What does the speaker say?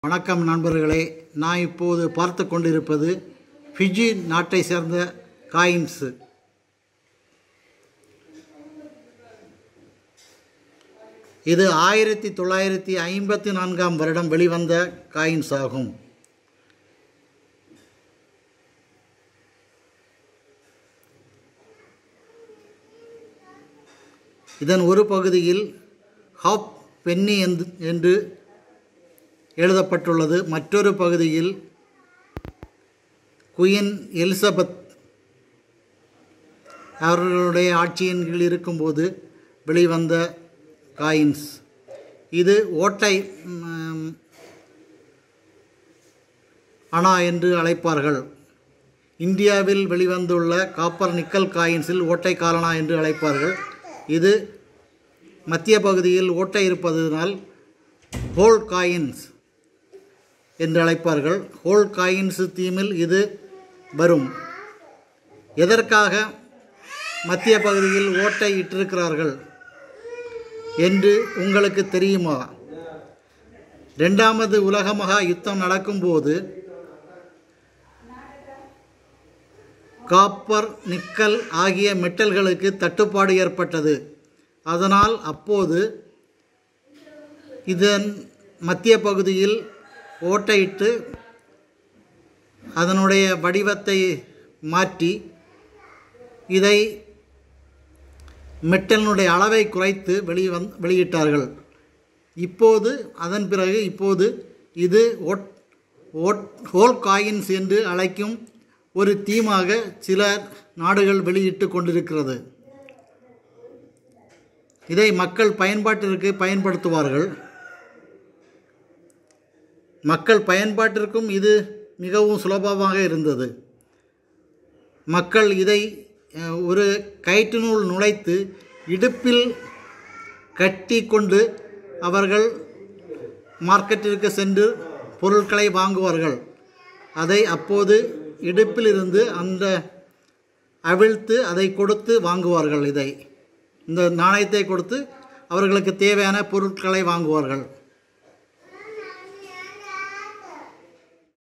வணக்கம் நண்பர்களே நான் இப்போது பார்த்து கொண்டிருப்பது ஃபிஜி நாட்டை சேர்ந்த காயின்ஸு இது ஆயிரத்தி தொள்ளாயிரத்தி ஐம்பத்தி நான்காம் வருடம் வெளிவந்த காயின்ஸ் ஆகும் இதன் ஒரு பகுதியில் ஹாப் பென்னி என்று என்று எழுதப்பட்டுள்ளது மற்றொரு பகுதியில் குயின் எலிசபெத் அவர்களுடைய ஆட்சியின் கீழ் இருக்கும்போது வெளிவந்த காயின்ஸ் இது ஓட்டை ம், அணா என்று அழைப்பார்கள் இந்தியாவில் வெளிவந்துள்ள காப்பர் நிக்கல் காயின்ஸில் ஓட்டை காலனா என்று அழைப்பார்கள் இது மத்திய பகுதியில் ஓட்டை இருப்பதனால் ஹோல் காயின்ஸ் என்று அழைப்பார்கள் ஹோல் காயின்ஸ் தீமில் இது வரும் எதற்காக மத்திய பகுதியில் ஓட்டை இட்டிருக்கிறார்கள் என்று உங்களுக்கு தெரியுமா ரெண்டாவது உலக மகா யுத்தம் நடக்கும்போது காப்பர் நிக்கல் ஆகிய மெட்டல்களுக்கு தட்டுப்பாடு ஏற்பட்டது அதனால் அப்போது இதன் மத்திய பகுதியில் ஓட்டையிட்டு அதனுடைய வடிவத்தை மாற்றி இதை மெட்டலினுடைய அளவை குறைத்து வெளி வந் வெளியிட்டார்கள் இப்போது அதன் பிறகு இப்போது இது ஒட் ஒட் ஹோல் காயின்ஸ் என்று அழைக்கும் ஒரு தீமாக சில நாடுகள் வெளியிட்டு கொண்டிருக்கிறது இதை மக்கள் பயன்பாட்டிற்கு பயன்படுத்துவார்கள் மக்கள் பயன்பாட்டிற்கும் இது மிகவும் சுலபமாக இருந்தது மக்கள் இதை அஹ், ஒரு கயிற்றினுள் நுழைத்து இடுப்பில் கட்டி கொண்டு அவர்கள் மார்க்கெட்டிற்கு சென்று பொருட்களை வாங்குவார்கள் அதை அப்போது இடுப்பில் இருந்து அந்த அவிழ்த்து அதை கொடுத்து வாங்குவார்கள் இதை இந்த நாணயத்தை கொடுத்து அவர்களுக்கு தேவையான பொருட்களை வாங்குவார்கள்